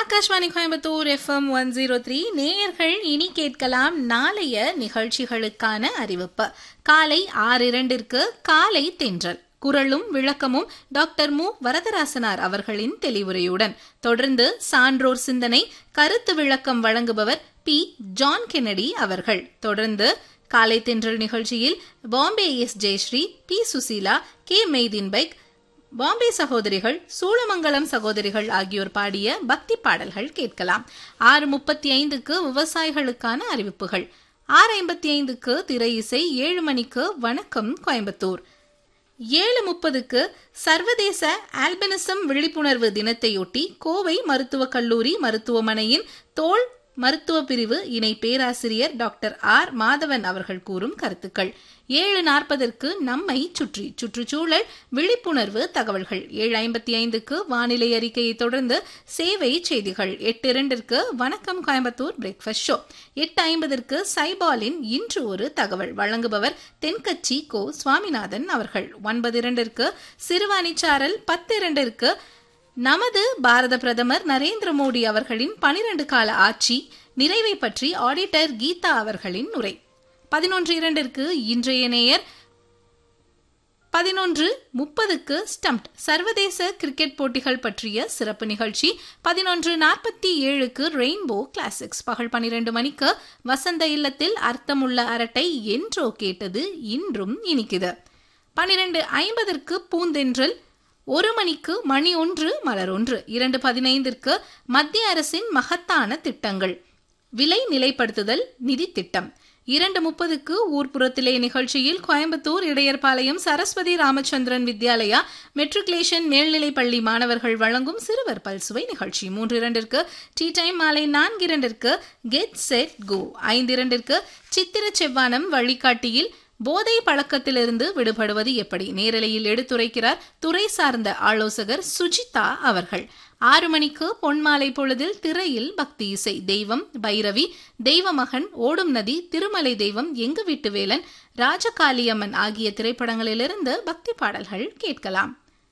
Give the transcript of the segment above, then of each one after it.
Akashvani Coimbatore FM one zero three நேயர்கள் இனி கேட்கலாம் நாளைய நிகழ்ச்சிகளுக்கான அறிவிப்பு காலை ஆறு இரண்டிற்கு காலை தென்றல் குரலும் விளக்கமும் டாக்டர் மு வரதராசனார் அவர்களின் தெளிவுரையுடன் தொடர்ந்து சான்றோர் சிந்தனை கருத்து விளக்கம் வழங்குபவர் பி ஜான் கென்னடி அவர்கள் தொடர்ந்து காலை தென்றல் நிகழ்ச்சியில் Bombay S Jayashree P Susheela K Meideen Baig Bombay சகோதரிகள் சூளமங்கலம் சகோதரிகள் ஆகியோர் பாடிய பக்தி பாடல்கள் கேட்கலாம் ஆறு முப்பத்தி ஐந்துக்கு விவசாயிகளுக்கான அறிவிப்புகள் ஆறு ஐம்பத்தி ஐந்துக்கு திரை இசை ஏழு மணிக்கு வணக்கம் கோயம்புத்தூர் ஏழு முப்பதுக்கு சர்வதேச ஆல்பினிசம் விழிப்புணர்வு தினத்தையொட்டி கோவை மருத்துவக் கல்லூரி மருத்துவமனையின் தோல் மருத்துவ பிரிவு இணை பேராசிரியர் டாக்டர் ஆர் மாதவன் அவர்கள் கூறும் கருத்துக்கள் ஏழு நாற்பதற்கு நம்மை சுற்றி சுற்றுச்சூழல் விழிப்புணர்வு தகவல்கள் ஏழு ஐம்பத்தி ஐந்துக்கு வானிலை அறிக்கையை தொடர்ந்து சேவை செய்திகள் எட்டு இரண்டிற்கு வணக்கம் கோயம்புத்தூர் பிரேக்ஃபாஸ்ட் ஷோ எட்டு ஐம்பதற்கு சைபாலின் இன்று ஒரு தகவல் வழங்குபவர் தென்கட்சி கோ சுவாமிநாதன் அவர்கள் ஒன்பது இரண்டிற்கு சிறுவாணிச்சாரல் பத்து இரண்டிற்கு நமது பாரத பிரதமர் நரேந்திர மோடி அவர்களின் பனிரண்டு கால ஆட்சி நிறைவை பற்றி ஆடிட்டர் கீதா அவர்களின் உரை பதினொன்று இரண்டிற்கு இன்றைய நேயர் பதினொன்று முப்பதுக்கு ஸ்டம்ப்ட் சர்வதேச கிரிக்கெட் போட்டிகள் பற்றிய சிறப்பு நிகழ்ச்சி பதினொன்று நாற்பத்தி ஏழுக்கு ரெயின்போ கிளாசிக்ஸ் பகல் பனிரெண்டு மணிக்கு வசந்த இல்லத்தில் அர்த்தமுள்ள அரட்டை என்றோ கேட்டது இன்றும் இனிக்குது பனிரெண்டு ஐம்பதற்கு பூந்தென்றல் ஒரு மணிக்கு மணி ஒன்று மலர் ஒன்று இரண்டு பதினைந்திற்கு மத்திய அரசின் மகத்தான திட்டங்கள் விலை நிலைப்படுத்துதல் நிதி திட்டம் இரண்டு முப்பதுக்கு ஊர்ப்புறத்திலே நிகழ்ச்சியில் கோயம்புத்தூர் இடையர்பாளையம் சரஸ்வதி ராமச்சந்திரன் வித்யாலயா மெட்ரிகுலேஷன் மேல்நிலைப் பள்ளி மாணவர்கள் வழங்கும் சிறுவர் பல்சுவை நிகழ்ச்சி மூன்று இரண்டிற்கு டீ டைம் மாலை நான்கு இரண்டிற்கு கெட் செட் கோ ஐந்து இரண்டிற்கு சித்திர செவ்வானம் வழிகாட்டியில் போதை பழக்கத்திலிருந்து விடுபடுவது எப்படி நேரலையில் எடுத்துரைக்கிறார் துறை சார்ந்த ஆலோசகர் சுஜிதா அவர்கள் ஆறு மணிக்கு பொன்மாலை பொழுதில் திரையில் பக்தி இசை தெய்வம் பைரவி தெய்வமகன் ஓடும் நதி திருமலை தெய்வம் எங்கு வீட்டு வேலன் ராஜகாளியம்மன் ஆகிய திரைப்படங்களிலிருந்து பக்தி பாடல்கள் கேட்கலாம்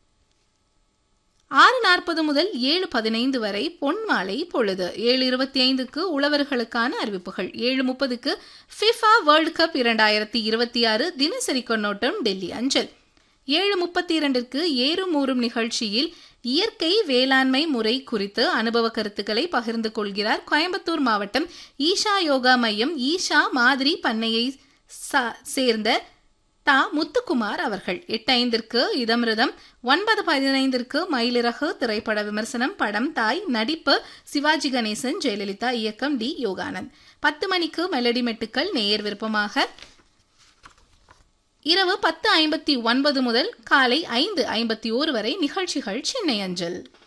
ஆறு நாற்பது முதல் ஏழு பதினைந்து வரை பொன்மாலை பொழுது ஏழு இருபத்தி ஐந்துக்கு உழவர்களுக்கான அறிவிப்புகள் ஏழு முப்பதுக்கு ஃபிஃபா வேர்ல்டு கப் இரண்டாயிரத்தி இருபத்தி ஆறு தினசரி கொன்னோட்டம் டெல்லி அஞ்சல் ஏழு முப்பத்தி இரண்டிற்கு ஏறும் ஊறும் நிகழ்ச்சியில் இயற்கை வேளாண்மை முறை குறித்து அனுபவ கருத்துக்களை பகிர்ந்து கொள்கிறார் கோயம்புத்தூர் மாவட்டம் ஈஷா யோகா மையம் ஈஷா மாதிரி பண்ணையை சேர்ந்த தா முத்துக்குமார் அவர்கள் எட்டு ஐந்திற்கு இதமிருதம் ஒன்பது பதினைந்திற்கு மயிலிறகு திரைப்பட விமர்சனம் படம் தாய் நடிப்பு சிவாஜி கணேசன் ஜெயலலிதா இயக்கம் டி யோகானந்த் பத்து மணிக்கு மெலடி மெட்டுக்கள் நேயர் விருப்பமாக இரவு பத்து ஐம்பத்தி ஒன்பது முதல் காலை ஐந்து ஐம்பத்தி ஓரு வரை நிகழ்ச்சிகள் சென்னை அஞ்சல்